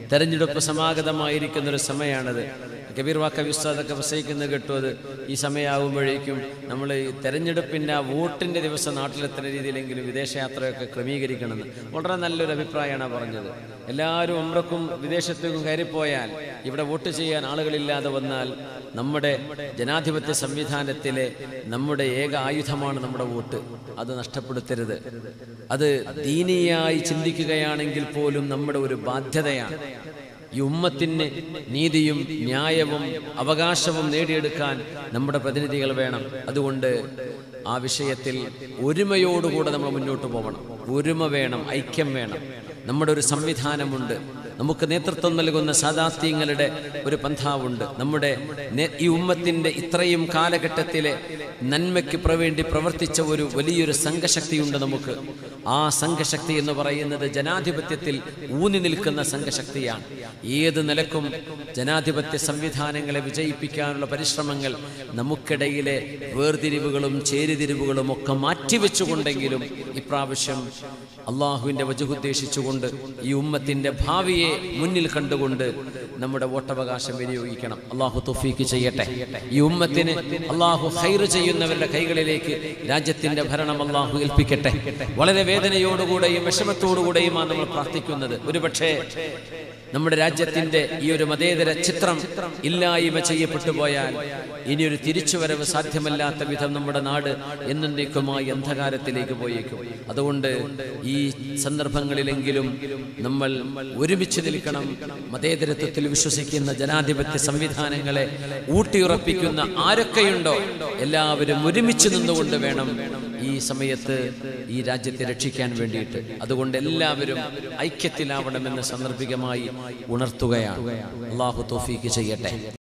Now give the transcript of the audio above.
തെരഞ്ഞെടുപ്പ് സമാഗതമായിരിക്കുന്ന ഒരു സമയമാണത് കബീർ വാക്ക ഉസ്താദൊക്കെ പ്രസംഗിക്കുന്നത് കേട്ടു അത് ഈ സമയമാകുമ്പോഴേക്കും നമ്മൾ ഈ തെരഞ്ഞെടുപ്പിൻ്റെ ആ വോട്ടിൻ്റെ ദിവസം നാട്ടിലെത്തുന്ന രീതിയിലെങ്കിലും വിദേശയാത്രയൊക്കെ ക്രമീകരിക്കണമെന്ന് വളരെ നല്ലൊരു അഭിപ്രായമാണ് പറഞ്ഞത് എല്ലാവരും ഉമ്രക്കും വിദേശത്തേക്കും കയറിപ്പോയാൽ ഇവിടെ വോട്ട് ചെയ്യാൻ ആളുകളില്ലാതെ വന്നാൽ നമ്മുടെ ജനാധിപത്യ സംവിധാനത്തിലെ നമ്മുടെ ഏക ആയുധമാണ് നമ്മുടെ വോട്ട് അത് നഷ്ടപ്പെടുത്തരുത് അത് ദീനീയായി ചിന്തിക്കുകയാണെങ്കിൽ പോലും നമ്മുടെ ഒരു ബാധ്യതയാണ് ഈ ഉമ്മത്തിന് നീതിയും ന്യായവും അവകാശവും നേടിയെടുക്കാൻ നമ്മുടെ പ്രതിനിധികൾ വേണം അതുകൊണ്ട് ആ വിഷയത്തിൽ ഒരുമയോടുകൂടെ നമ്മൾ മുന്നോട്ട് പോകണം ഒരുമ വേണം ഐക്യം വേണം നമ്മുടെ ഒരു സംവിധാനമുണ്ട് നമുക്ക് നേതൃത്വം നൽകുന്ന സാദാത്യങ്ങളുടെ ഒരു പന്ഥാവുണ്ട് നമ്മുടെ നേ- ഈ ഉമ്മത്തിന്റെ ഇത്രയും കാലഘട്ടത്തിലെ നന്മയ്ക്ക് പ്രവേണ്ടി പ്രവർത്തിച്ച ഒരു വലിയൊരു സംഘശക്തിയുണ്ട് നമുക്ക് ആ സംഘശക്തി എന്ന് പറയുന്നത് ജനാധിപത്യത്തിൽ ഊന്നി നിൽക്കുന്ന സംഘശക്തിയാണ് ഏത് നിലക്കും ജനാധിപത്യ സംവിധാനങ്ങളെ വിജയിപ്പിക്കാനുള്ള പരിശ്രമങ്ങൾ നമുക്കിടയിലെ വേർതിരിവുകളും ചേരിതിരിവുകളും ഒക്കെ മാറ്റിവെച്ചുകൊണ്ടെങ്കിലും ഇപ്രാവശ്യം അള്ളാഹുവിന്റെ വജുദ്ദേശിച്ചുകൊണ്ട് ഈ ഉമ്മത്തിന്റെ ഭാവിയെ മുന്നിൽ കണ്ടുകൊണ്ട് നമ്മുടെ വോട്ടവകാശം വിനിയോഗിക്കണം അള്ളാഹു തുഫീക്ക് ചെയ്യട്ടെ ഈ ഉമ്മത്തിന് അള്ളാഹു ഹൈറ് ചെയ്യുന്നവരുടെ കൈകളിലേക്ക് രാജ്യത്തിന്റെ ഭരണം അള്ളാഹു ഏൽപ്പിക്കട്ടെ വളരെ വേദനയോടുകൂടെയും വിഷമത്തോടുകൂടെയുമാണ് നമ്മൾ പ്രാർത്ഥിക്കുന്നത് ഒരുപക്ഷെ നമ്മുടെ രാജ്യത്തിന്റെ ഈ ഒരു മതേതര ചിത്രം ഇല്ലായ്മ ചെയ്യപ്പെട്ടു പോയാൽ ഇനിയൊരു തിരിച്ചുവരവ് സാധ്യമല്ലാത്ത വിധം നമ്മുടെ നാട് എന്നേക്കുമായി അന്ധകാരത്തിലേക്ക് പോയേക്കും അതുകൊണ്ട് ഈ സന്ദർഭങ്ങളിലെങ്കിലും നമ്മൾ ഒരുമിച്ച് നിൽക്കണം മതേതരത്വത്തിൽ വിശ്വസിക്കുന്ന ജനാധിപത്യ സംവിധാനങ്ങളെ ഊട്ടിയുറപ്പിക്കുന്ന ആരൊക്കെയുണ്ടോ എല്ലാവരും ഒരുമിച്ച് നിന്നുകൊണ്ട് വേണം ഈ സമയത്ത് ഈ രാജ്യത്തെ രക്ഷിക്കാൻ വേണ്ടിയിട്ട് അതുകൊണ്ട് എല്ലാവരും ഐക്യത്തിലാവണമെന്ന് സന്ദർഭികമായി ഉണർത്തുകയാണ് അള്ളാഹു തോഫീക്ക് ചെയ്യട്ടെ